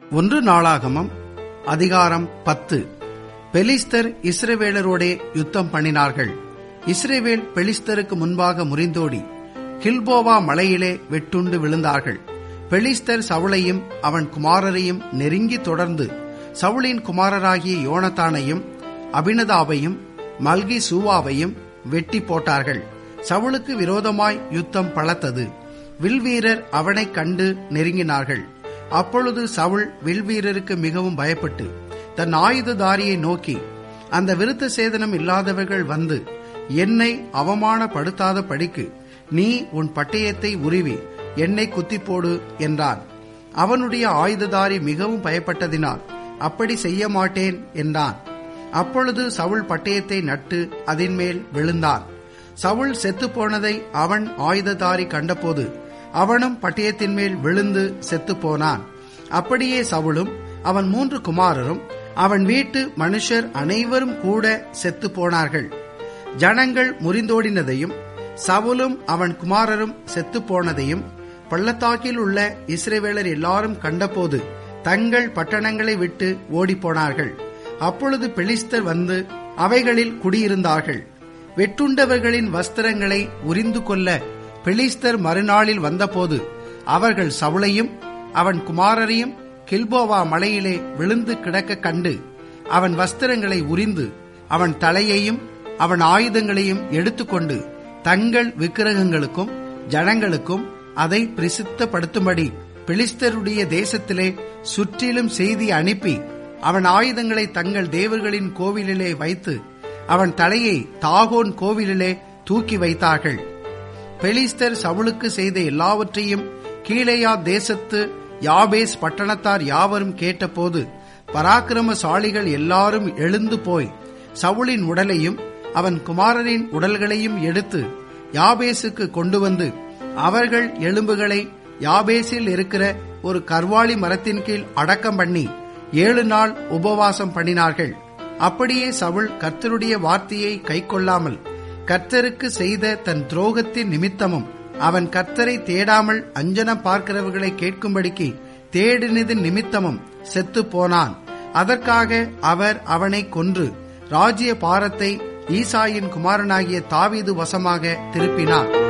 ஒன்று நாளாகமம் அதிகாரம் பத்து பெலிஸ்தர் இஸ்ரவேலரோடே யுத்தம் பண்ணினார்கள் இஸ்ரவேல் பெலிஸ்தருக்கு முன்பாக முறிந்தோடி கில்போவா மலையிலே வெட்டுண்டு விழுந்தார்கள் பெலிஸ்தர் சவுளையும் அவன் குமாரரையும் நெருங்கி தொடர்ந்து சவுளின் குமாரராகிய யோனத்தானையும் அபினதாவையும் மல்கி சூவாவையும் வெட்டி போட்டார்கள் சவுளுக்கு விரோதமாய் யுத்தம் பலத்தது வில்வீரர் அவனைக் கண்டு நெருங்கினார்கள் அப்பொழுது சவுல் வில்வீரருக்கு மிகவும் பயப்பட்டு தன் ஆயுததாரியை நோக்கி அந்த விருத்த சேதனம் இல்லாதவர்கள் வந்து என்னை அவமானப்படுத்தாத படிக்கு நீ உன் பட்டயத்தை உருவி என்னை குத்தி போடு என்றான் அவனுடைய ஆயுததாரி மிகவும் பயப்பட்டதினால் அப்படி செய்ய மாட்டேன் என்றான் அப்பொழுது சவுல் பட்டயத்தை நட்டு அதன் மேல் விழுந்தான் சவுல் செத்துப்போனதை அவன் ஆயுததாரி கண்டபோது அவனும் பட்டயத்தின் மேல் விழுந்து செத்துப்போனான் அப்படியே சவுலும் அவன் மூன்று குமாரரும் அவன் வீட்டு மனுஷர் அனைவரும் கூட செத்து போனார்கள் ஜனங்கள் முறிந்தோடினதையும் சவுலும் அவன் குமாரரும் செத்து போனதையும் பள்ளத்தாக்கில் உள்ள இஸ்ரேவேலர் எல்லாரும் கண்டபோது தங்கள் பட்டணங்களை விட்டு ஓடிப்போனார்கள் அப்பொழுது பெலிஸ்தர் வந்து அவைகளில் குடியிருந்தார்கள் வெட்டுண்டவர்களின் வஸ்திரங்களை உரிந்து கொள்ள பெலிஸ்தர் மறுநாளில் வந்தபோது அவர்கள் சவுளையும் அவன் குமாரரையும் கில்போவா மலையிலே விழுந்து கிடக்க கண்டு அவன் வஸ்திரங்களை உரிந்து அவன் தலையையும் அவன் ஆயுதங்களையும் எடுத்துக்கொண்டு தங்கள் விக்கிரகங்களுக்கும் ஜனங்களுக்கும் அதை பிரசித்தப்படுத்தும்படி பெலிஸ்தருடைய தேசத்திலே சுற்றிலும் செய்தி அனுப்பி அவன் ஆயுதங்களை தங்கள் தேவர்களின் கோவிலிலே வைத்து அவன் தலையை தாகோன் கோவிலிலே தூக்கி வைத்தார்கள் பெலிஸ்தர் சவுளுக்கு செய்த எல்லாவற்றையும் கீழேயா தேசத்து யாபேஸ் பட்டணத்தார் யாவரும் கேட்டபோது பராக்கிரமசாலிகள் எல்லாரும் எழுந்து போய் சவுளின் உடலையும் அவன் குமாரரின் உடல்களையும் எடுத்து யாபேசுக்கு கொண்டு வந்து அவர்கள் எலும்புகளை யாபேசில் இருக்கிற ஒரு கர்வாளி மரத்தின் கீழ் அடக்கம் பண்ணி ஏழு நாள் உபவாசம் பண்ணினார்கள் அப்படியே சவுள் கர்த்தருடைய வார்த்தையை கைக்கொள்ளாமல் கர்த்தருக்கு செய்த தன் துரோகத்தின் நிமித்தமும் அவன் கர்த்தரை தேடாமல் அஞ்சனம் பார்க்கிறவர்களை கேட்கும்படிக்கு தேடினது நிமித்தமும் செத்து போனான் அதற்காக அவர் அவனை கொன்று ராஜ்ய பாரத்தை ஈசாயின் குமாரனாகிய தாவீது வசமாக திருப்பினார்